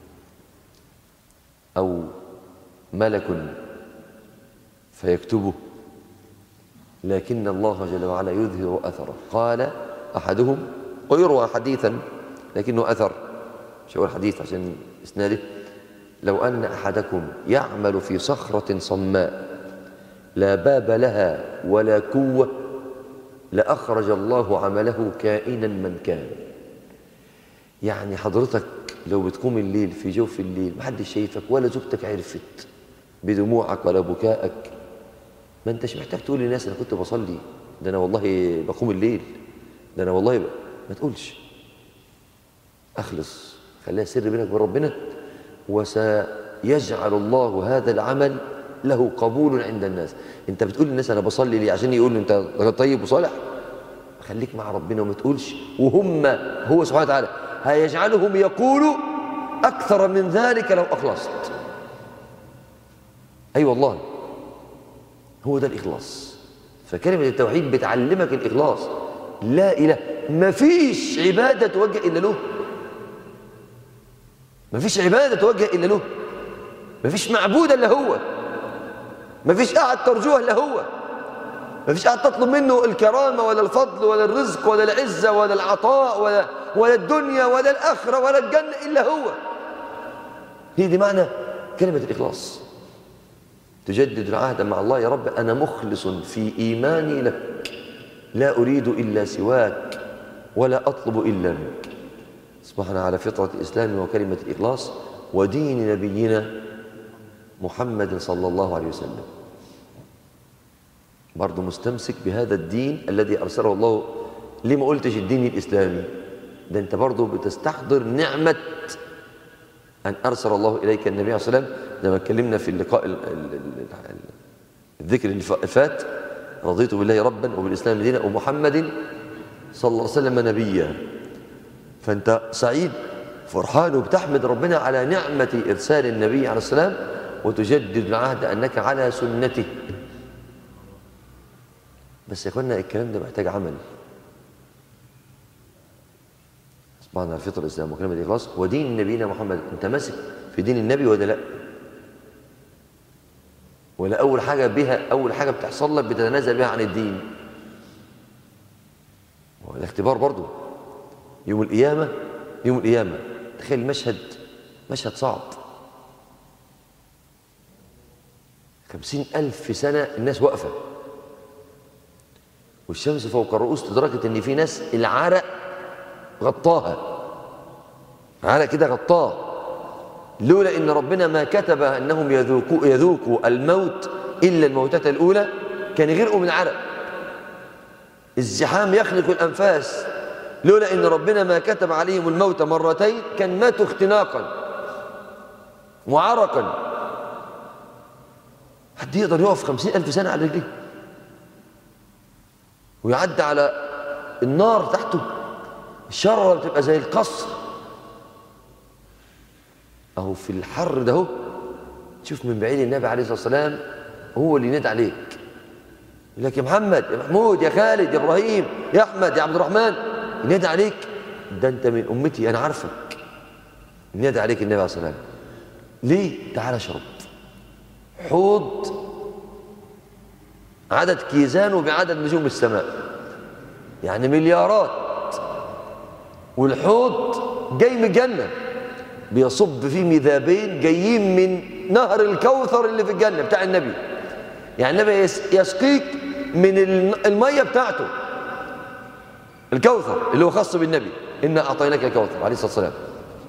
أو ملك فيكتبه لكن الله جل وعلا يظهر أثره قال أحدهم ويروى حديثا لكنه أثر مش هو الحديث عشان إسناده لو أن أحدكم يعمل في صخرة صماء لا باب لها ولا كوة لأخرج الله عمله كائنا من كان يعني حضرتك لو بتقوم الليل في جوف الليل محدش شايفك ولا زوجتك عرفت بدموعك ولا بكائك ما انتش محتاج تقول للناس انا كنت بصلي ده انا والله بقوم الليل ده انا والله ب... ما تقولش اخلص خليها سر بينك وبين ربنا وسيجعل الله هذا العمل له قبول عند الناس انت بتقول للناس انا بصلي ليه عشان يقولوا انت طيب وصالح خليك مع ربنا وما تقولش وهم هو سبحانه وتعالى هيجعلهم يقولوا اكثر من ذلك لو اخلصت اي أيوة والله هو ده الاخلاص فكلمه التوحيد بتعلمك الاخلاص لا اله ما فيش عباده توجه الا له ما فيش عباده توجه الا له ما فيش معبود الا هو ما فيش احد ترجوه الا هو ما فيش احد تطلب منه الكرامه ولا الفضل ولا الرزق ولا العزه ولا العطاء ولا ولا الدنيا ولا الاخره ولا الجنه الا هو هي دي معنى كلمه الاخلاص تجدد العهد مع الله يا رب انا مخلص في ايماني لك لا اريد الا سواك ولا اطلب الا منك اصبحنا على فطره الاسلام وكلمه الاخلاص ودين نبينا محمد صلى الله عليه وسلم برضه مستمسك بهذا الدين الذي أرسله الله ليه ما قلتش الدين الإسلامي ده أنت برضه بتستحضر نعمة أن أرسل الله إليك النبي عليه الصلاة والسلام زي ما اتكلمنا في اللقاء ال ال ال الذكر اللي فات رضيت بالله ربا وبالإسلام دينا ومحمد صلى الله عليه وسلم نبيا فأنت سعيد فرحان وبتحمد ربنا على نعمة إرسال النبي عليه السلام وتجدد العهد أنك على سنته بس يا اخوانا الكلام ده محتاج عمل اصبحنا على فطر الاسلام وكلمه الاخلاص ودين نبينا محمد انت ماسك في دين النبي ولا لا ولا اول حاجه بها اول حاجه بتحصل لك بتتنازل بها عن الدين هو الاختبار برضه يوم القيامه يوم القيامه تخيل المشهد مشهد صعب خمسين ألف سنة الناس واقفة والشمس فوق الرؤوس لدرجة إن في ناس العرق غطاها عرق كده غطاه لولا إن ربنا ما كتب أنهم يذوقوا, يذوقوا الموت إلا الموتة الأولى كان يغرقوا من عرق الزحام يخنق الأنفاس لولا إن ربنا ما كتب عليهم الموت مرتين كان ماتوا اختناقا وعرقا حد يقدر يقف خمسين ألف سنة على رجليه ويعدي على النار تحته الشرة بتبقى زي القصر أهو في الحر ده هو تشوف من بعيد النبي عليه الصلاة والسلام هو اللي ينادي عليك يقول لك يا محمد يا محمود يا خالد يا إبراهيم يا أحمد يا عبد الرحمن ينادي عليك ده أنت من أمتي أنا عارفك ينادي عليك النبي عليه الصلاة والسلام ليه؟ تعال اشرب حوض عدد كيزانه بعدد نجوم السماء يعني مليارات والحوض جاي من الجنة بيصب فيه مذابين جايين من نهر الكوثر اللي في الجنة بتاع النبي يعني النبي يسقيك من المية بتاعته الكوثر اللي هو خاص بالنبي إنا أعطيناك الكوثر عليه الصلاة والسلام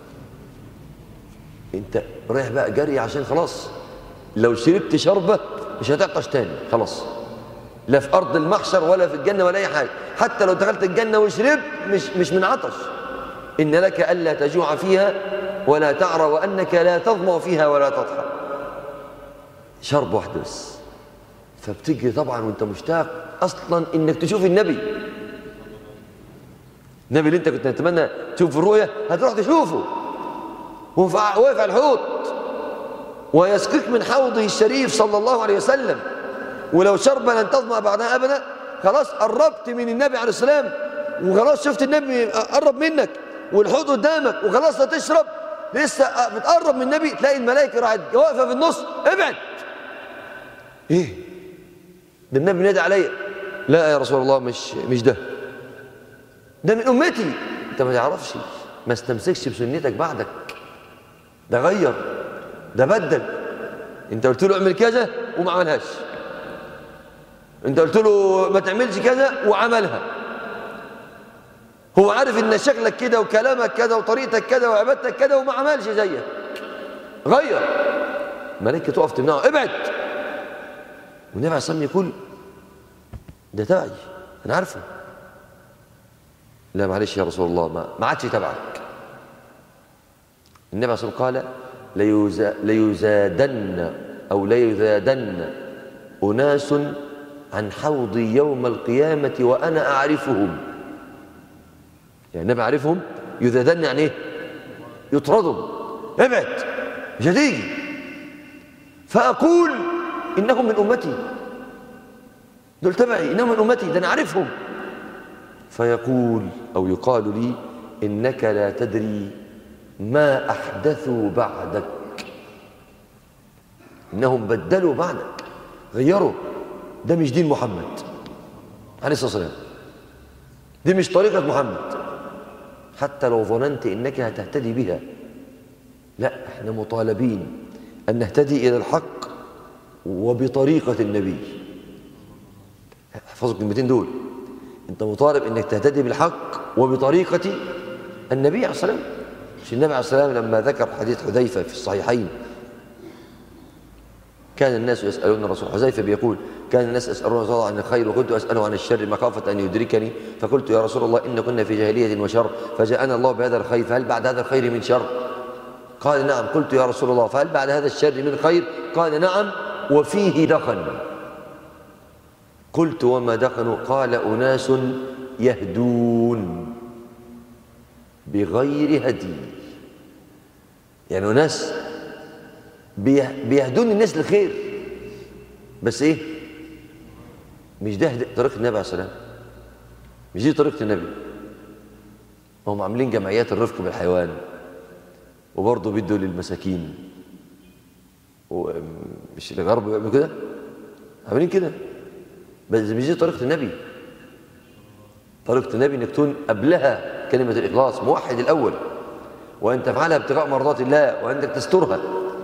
انت رايح بقى جري عشان خلاص لو شربت شربة مش هتعطش تاني خلاص لا في أرض المحشر ولا في الجنة ولا أي حاجة حتى لو دخلت الجنة وشربت مش, مش من عطش إن لك ألا تجوع فيها ولا تعرى وأنك لا تظمأ فيها ولا تضحى شرب واحد بس فبتجري طبعا وانت مشتاق أصلا إنك تشوف النبي النبي اللي انت كنت تتمنى تشوف في الرؤية هتروح تشوفه واقف على الحوض ويسقيك من حوضه الشريف صلى الله عليه وسلم ولو شرب لن تظمأ بعدها أبدا خلاص قربت من النبي عليه السلام وخلاص شفت النبي قرب منك والحوض قدامك وخلاص هتشرب لسه بتقرب من النبي تلاقي الملائكة راحت واقفة في النص ابعد ايه ده النبي نادي عليا لا يا رسول الله مش مش ده ده من امتي انت ما تعرفش ما استمسكش بسنتك بعدك ده غير ده بدل انت قلت له اعمل كذا وما عملهاش انت قلت له ما تعملش كذا وعملها هو عارف ان شكلك كده وكلامك كده وطريقتك كده وعبادتك كده وما عملش زيك غير ملائكه تقف تمنعه ابعد والنبي عليه الصلاه والسلام يقول ده تبعي انا عارفه لا معلش يا رسول الله ما ما عادش تبعك النبي عليه الصلاه والسلام قال ليزا ليزادن او ليزادن اناس عن حوضي يوم القيامه وانا اعرفهم يعني النبي عارفهم يذادن يعني ايه يطردهم ابعد مش هتيجي فاقول انهم من امتي دول تبعي انهم من امتي ده انا عارفهم فيقول او يقال لي انك لا تدري ما احدثوا بعدك انهم بدلوا بعدك غيروا ده مش دين محمد عليه الصلاه والسلام دي مش طريقه محمد حتى لو ظننت انك هتهتدي بها لا احنا مطالبين ان نهتدي الى الحق وبطريقه النبي احفظوا الكلمتين دول انت مطالب انك تهتدي بالحق وبطريقه النبي عليه الصلاه والسلام مش النبي عليه الصلاه والسلام لما ذكر حديث حذيفه في الصحيحين كان الناس يسألون الرسول حذيفة بيقول كان الناس يسألون الله عن الخير وكنت أسأله عن الشر مخافة أن يدركني فقلت يا رسول الله إن كنا في جاهلية وشر فجاءنا الله بهذا الخير فهل بعد هذا الخير من شر قال نعم قلت يا رسول الله فهل بعد هذا الشر من خير قال نعم وفيه دخن قلت وما دخنوا قال أناس يهدون بغير هدي يعني أناس بيهدون الناس للخير بس ايه مش ده طريقه النبي عليه السلام مش دي طريقه النبي هم عاملين جمعيات الرفق بالحيوان وبرضه بيدوا للمساكين ومش الغرب بيعملوا كده عاملين كده بس مش دي طريقه النبي طريقه النبي انك تكون قبلها كلمه الاخلاص موحد الاول وان تفعلها ابتغاء مرضات الله وانك تسترها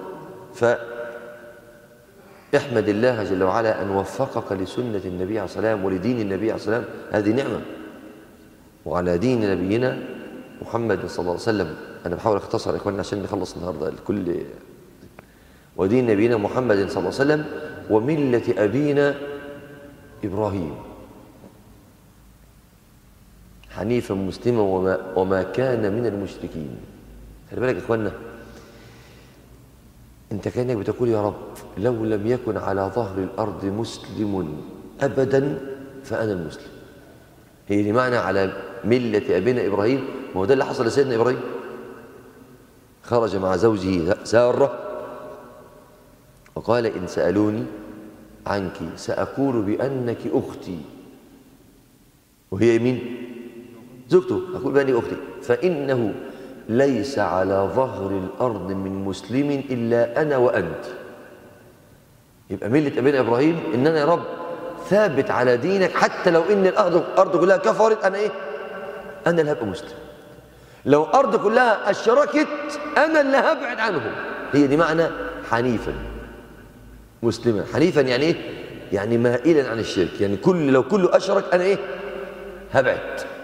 فاحمد الله جل وعلا أن وفقك لسنة النبي عليه الصلاة والسلام ولدين النبي عليه الصلاة والسلام هذه نعمة وعلى دين نبينا محمد صلى الله عليه وسلم أنا بحاول أختصر يا إخواننا عشان نخلص النهاردة الكل ودين نبينا محمد صلى الله عليه وسلم وملة أبينا إبراهيم حنيفا مسلما وما, وما كان من المشركين خلي بالك يا إخواننا انت كانك بتقول يا رب لو لم يكن على ظهر الارض مسلم ابدا فانا المسلم هي دي معنى على مله ابينا ابراهيم ما هو ده اللي حصل لسيدنا ابراهيم خرج مع زوجه ساره وقال ان سالوني عنك ساقول بانك اختي وهي مين زوجته اقول بانك اختي فانه ليس على ظهر الأرض من مسلم إلا أنا وأنت يبقى ملة أبينا إبراهيم إن أنا يا رب ثابت على دينك حتى لو إن الأرض, الأرض كلها كفرت أنا إيه أنا اللي هبقى مسلم لو الأرض كلها أشركت أنا اللي هبعد عنهم هي دي معنى حنيفا مسلما حنيفا يعني إيه يعني مائلا عن الشرك يعني كل لو كله أشرك أنا إيه هبعد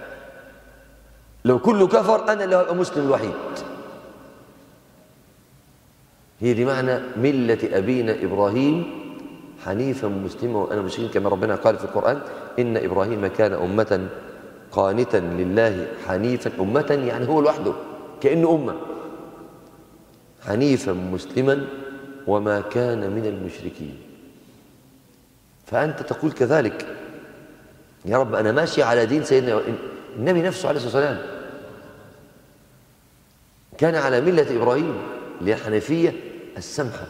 لو كله كفر أنا اللي هبقى مسلم الوحيد هي دي معنى ملة أبينا إبراهيم حنيفا مسلما وأنا مشركين كما ربنا قال في القرآن إن إبراهيم كان أمة قانتا لله حنيفا أمة يعني هو لوحده كأنه أمة حنيفا مسلما وما كان من المشركين فأنت تقول كذلك يا رب أنا ماشي على دين سيدنا النبي نفسه عليه الصلاة والسلام كان على ملة إبراهيم اللي هي الحنفية السمحة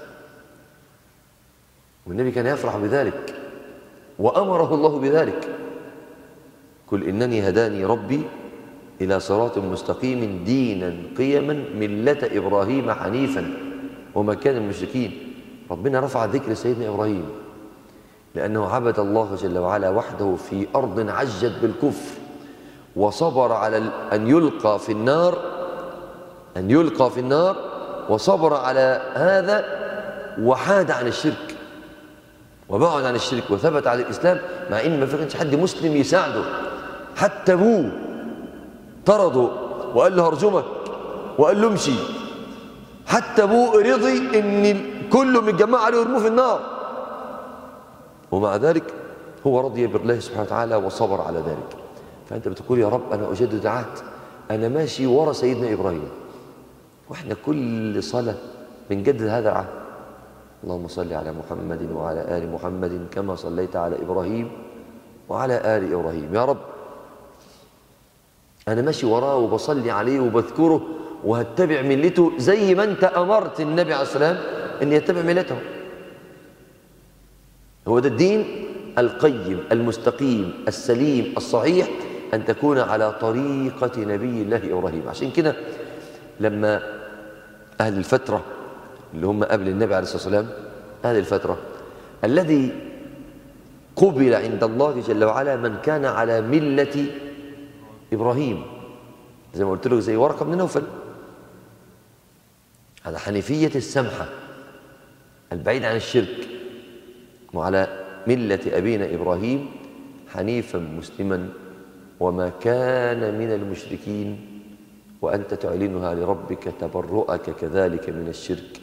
والنبي كان يفرح بذلك وأمره الله بذلك قل إنني هداني ربي إلى صراط مستقيم دينا قيما ملة إبراهيم حنيفا وما كان المشركين ربنا رفع ذكر سيدنا إبراهيم لأنه عبد الله جل وعلا وحده في أرض عجت بالكفر وصبر على أن يلقى في النار أن يلقى في النار وصبر على هذا وحاد عن الشرك وبعد عن الشرك وثبت على الإسلام مع إن ما كانش حد مسلم يساعده حتى أبوه طرده وقال له هرجمك وقال له امشي حتى ابوه رضي ان كله متجمع عليه ويرموه في النار ومع ذلك هو رضي بالله سبحانه وتعالى وصبر على ذلك فانت بتقول يا رب انا اجدد دعات انا ماشي ورا سيدنا ابراهيم واحنا كل صلاه بنجدد هذا العهد اللهم صل على محمد وعلى ال محمد كما صليت على ابراهيم وعلى ال ابراهيم يا رب انا ماشي وراه وبصلي عليه وبذكره وهتبع ملته زي ما انت امرت النبي عليه الصلاه والسلام ان يتبع ملته هو ده الدين القيم المستقيم السليم الصحيح ان تكون على طريقه نبي الله ابراهيم عشان كده لما اهل الفتره اللي هم قبل النبي عليه الصلاه والسلام اهل الفتره الذي قبل عند الله جل وعلا من كان على مله ابراهيم زي ما قلت لك زي ورقه بن نوفل على حنيفيه السمحه البعيد عن الشرك وعلى مله ابينا ابراهيم حنيفا مسلما وما كان من المشركين وانت تعلنها لربك تبرؤك كذلك من الشرك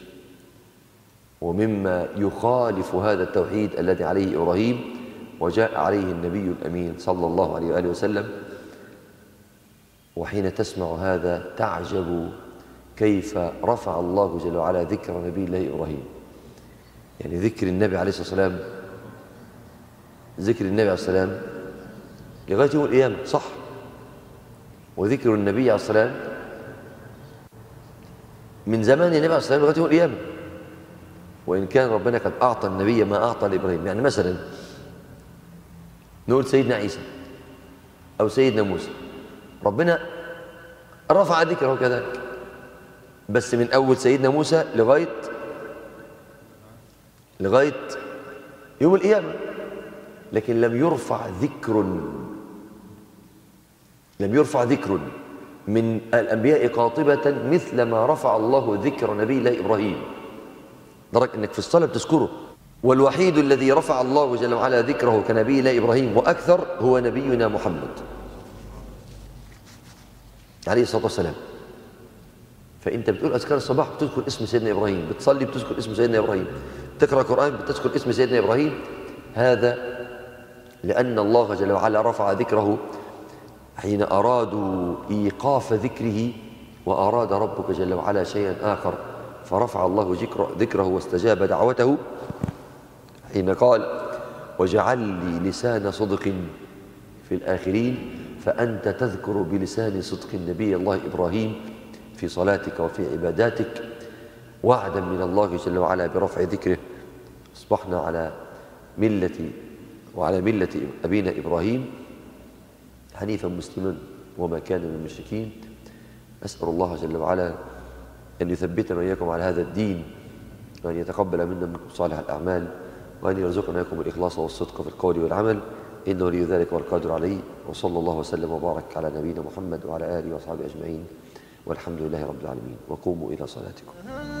ومما يخالف هذا التوحيد الذي عليه ابراهيم وجاء عليه النبي الامين صلى الله عليه واله وسلم وحين تسمع هذا تعجب كيف رفع الله جل وعلا ذكر نبي الله ابراهيم يعني ذكر النبي عليه الصلاه والسلام ذكر النبي عليه الصلاه والسلام لغايه يوم القيامه صح وذكر النبي عليه الصلاه والسلام من زمان النبي عليه الصلاه والسلام لغايه يوم القيامه وان كان ربنا قد اعطى النبي ما اعطى لابراهيم يعني مثلا نقول سيدنا عيسى او سيدنا موسى ربنا رفع ذكره كذلك بس من اول سيدنا موسى لغايه لغايه يوم القيامه لكن لم يرفع ذكر لم يرفع ذكر من الانبياء قاطبه مثل ما رفع الله ذكر نبي الله ابراهيم درك انك في الصلاه بتذكره والوحيد الذي رفع الله جل وعلا ذكره كنبي الله ابراهيم واكثر هو نبينا محمد عليه الصلاه والسلام فانت بتقول اذكار الصباح بتذكر اسم سيدنا ابراهيم بتصلي بتذكر اسم سيدنا ابراهيم تقرا قران بتذكر اسم سيدنا ابراهيم هذا لان الله جل وعلا رفع ذكره حين ارادوا ايقاف ذكره واراد ربك جل وعلا شيئا اخر فرفع الله ذكر ذكره واستجاب دعوته حين قال وجعل لي لسان صدق في الآخرين فأنت تذكر بلسان صدق النبي الله إبراهيم في صلاتك وفي عباداتك وعدا من الله جل وعلا برفع ذكره أصبحنا على ملة وعلى ملة أبينا إبراهيم حنيفا مسلما وما كان من المشركين أسأل الله جل وعلا أن يثبتنا وإياكم على هذا الدين وأن يتقبل منا منكم صالح الأعمال وأن يرزقنا إياكم الإخلاص والصدق في القول والعمل إنه ولي ذلك والقادر عليه وصلى الله وسلم وبارك على نبينا محمد وعلى آله وأصحابه أجمعين والحمد لله رب العالمين وقوموا إلى صلاتكم